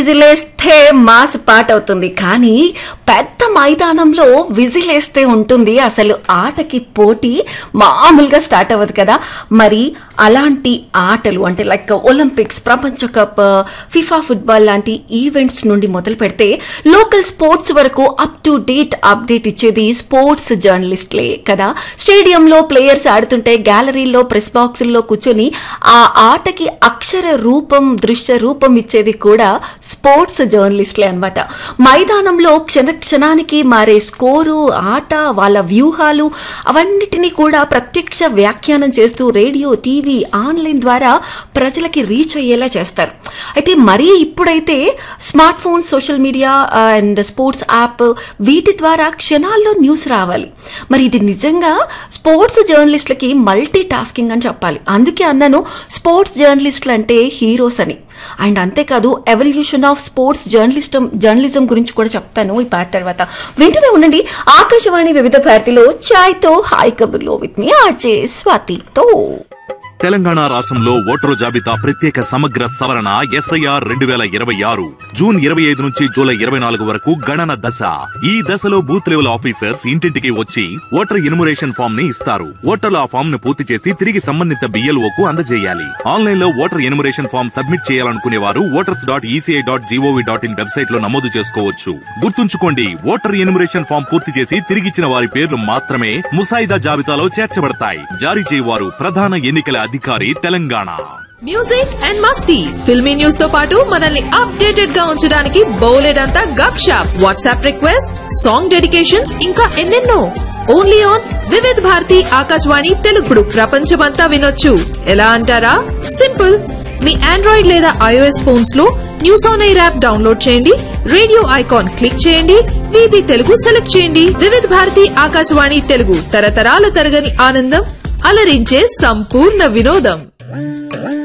విజిలేస్తే mass పాట అవుతుంది కానీ పెద్ద మైదానంలో విజిలేస్తే ఉంటుంది అసలు ఆటకి పోటీ మామూలుగా స్టార్ట్ అవ్వదు కదా మరి అలాంటి ఆటలు అంటే లైక్ ఒలింపిక్స్ ప్రపంచ కప్ ఫిఫా ఫుట్బాల్ లాంటి ఈవెంట్స్ నుండి మొదలు పెడితే లోకల్ స్పోర్ట్స్ వరకు అప్ టు డేట్ అప్డేట్ ఇచ్చేది స్పోర్ట్స్ జర్నలిస్ట్లే కదా స్టేడియంలో ప్లేయర్స్ ఆడుతుంటే గ్యాలరీల్లో ప్రెస్ బాక్సుల్లో కూర్చొని ఆ ఆటకి అక్షర రూపం దృశ్య రూపం ఇచ్చేది కూడా స్పోర్ట్స్ జర్నలిస్ట్లే అన్నమాట మైదానంలో క్షణ క్షణానికి మారే స్కోరు ఆట వాళ్ళ వ్యూహాలు అవన్నిటినీ కూడా ప్రత్యక్ష వ్యాఖ్యానం చేస్తూ రేడియో టీవీ ఆన్లైన్ ద్వారా ప్రజలకి రీచ్ అయ్యేలా చేస్తారు అయితే మరీ ఇప్పుడైతే smart phone social media and sports app వీటి ద్వారా క్షణాల్లో న్యూస్ రావాలి మరి ఇది నిజంగా స్పోర్ట్స్ జర్నలిస్టులకి మల్టీ టాస్కింగ్ అని చెప్పాలి అందుకే అన్నాను స్పోర్ట్స్ జర్నలిస్టులు అంటే హీరోస్ అని అండ్ అంతేకాదు ఎవల్యూషన్ ఆఫ్ స్పోర్ట్స్ జర్నలిస్టం జర్నలిజం గురించి కూడా చెప్తాను ఈ పాట తర్వాత వింటూనే ఉండండి ఆకాశవాణి వివిధ భారతిలో ఛాయ్తో హాయ్ కబుర్లో విత్ మీ ఆర్జే స్వాతితో తెలంగాణ రాష్ట్రంలో ఓటరు జాబితా ప్రత్యేక సమగ్ర సవరణ ఎస్ఐఆర్ రెండు వేల ఇరవై ఆరు జూన్ ఇరవై ఐదు నుంచి జూలై ఇరవై నాలుగు వరకు గణన దశ ఈ దశలో బూత్ లెవెల్ ఆఫీసర్స్ ఇంటింటికి వచ్చి ఓటర్ ఎన్యుమరేషన్ ఫామ్ ని ఇస్తారు ఓటర్లు ఆ ఫామ్ ను పూర్తి చేసి తిరిగి సంబంధిత బిఎల్ఓ కు అందజేయాలి ఆన్లైన్ లో ఓటర్ ఎన్యుమరేషన్ ఫామ్ సబ్మిట్ చేయాలనుకునే వారు voters dot ECI dot GOV dot in website లో నమోదు చేసుకోవచ్చు గుర్తుంచుకోండి ఓటర్ ఎన్యుమరేషన్ ఫామ్ పూర్తి చేసి తిరిగిచ్చిన వారి పేర్లు మాత్రమే ముసాయిదా జాబితాలో చేర్చబడతాయి జారీ చేయవారు ప్రధాన ఎన్నికల అధికారి తెలంగాణ మ్యూజిక్ అండ్ మస్తీ ఫిల్మీ న్యూస్ తో పాటు మనల్ని అప్డేటెడ్ గా ఉంచడానికి బౌలెడంతా గప్ షాప్ వాట్సాప్ రిక్వెస్ట్ సాంగ్ డెడికేషన్స్ ఇంకా ఎన్నెన్నో ఓన్లీ ఆన్ వివిధ్ భారతి ఆకాశవాణి తెలుగుడు ప్రపంచమంతా వినొచ్చు ఎలా అంటారా సింపుల్ మీ ఆండ్రాయిడ్ లేదా ఐఓఎస్ ఫోన్స్ లో news on air app download చేయండి రేడియో ఐకాన్ క్లిక్ చేయండి వీబీ తెలుగు సెలెక్ట్ చేయండి వివిధ్ భారతి ఆకాశవాణి తెలుగు తరతరాల తరగని ఆనందం అలరించే సంపూర్ణ వినోదం